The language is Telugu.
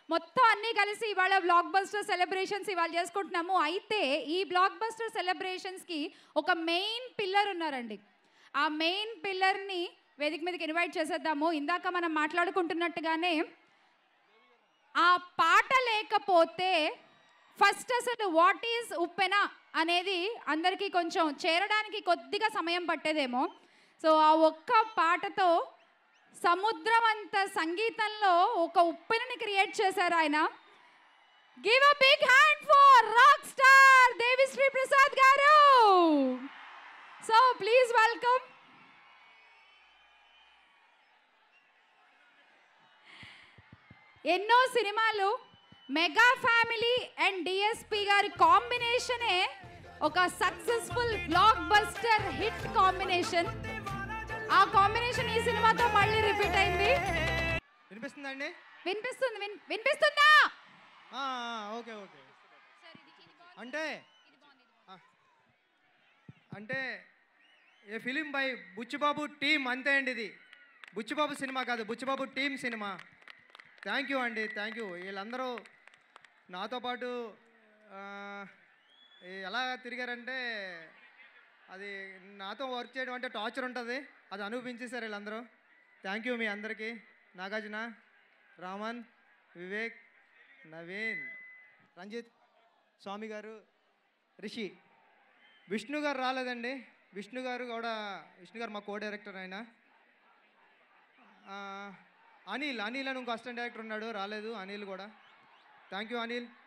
మొత్తం అన్నీ కలిసి ఇవాళ బ్లాక్ బస్టర్ సెలబ్రేషన్స్ ఇవాళ చేసుకుంటున్నాము అయితే ఈ బ్లాక్ బస్టర్ సెలబ్రేషన్స్కి ఒక మెయిన్ పిల్లర్ ఉన్నారండి ఆ మెయిన్ పిల్లర్ని వేదిక మీదకి ఇన్వైట్ చేసేద్దాము ఇందాక మనం మాట్లాడుకుంటున్నట్టుగానే ఆ పాట లేకపోతే ఫస్ట్ అసలు వాట్ ఈజ్ ఉప్పెన అనేది అందరికీ కొంచెం చేరడానికి కొద్దిగా సమయం పట్టేదేమో సో ఆ ఒక్క పాటతో సముద్రం అంత సంగీతంలో ఒక ఉప్పెనని క్రియేట్ చేశారు ఆయన give a big hand for rock star Devi Sri Prasad garu so please welcome ఎన్నో సినిమాలు మెగా ఫ్యామిలీ అండ్ డిఎస్పి గారి కాంబినేషనే ఒక successful blockbuster hit combination ఆ కాంబినేషన్ ఈ సినిమాతో మళ్ళీ రిపీట్ అయింది వినిపిస్తుందండి వినిపిస్తుంది విన్- వినిపిస్తుందా ఆ, ఆ, ఓకే ఓకే అంటే ఆ, అంటే a film by Buchi Babu team అంతే అండి ఇది బుచ్చిబాబు సినిమా కాదు బుచ్చిబాబు టీం సినిమా థ్యాంక్ యూ అండి థ్యాంక్ యూ వీళ్ళందరూ నాతో పాటు ఆ, ఈ ఎలా తిరిగారంటే అది నాతో వర్క్ చేయడం అంటే టార్చర్ ఉంటుంది అది అనుభవించేశారు వీళ్ళందరూ థ్యాంక్ యూ మీ అందరికీ నాగార్జున రామన్ వివేక్ నవీన్ రంజిత్ స్వామి గారు రిషి విష్ణు గారు రాలేదండి విష్ణు గారు కూడా విష్ణు గారు మా కో డైరెక్టర్ ఆయన ఆ, అనిల్ అనిల్ అని ఇంకో అసిస్టెంట్ డైరెక్టర్ ఉన్నాడు రాలేదు అనిల్ కూడా థ్యాంక్ యూ అనిల్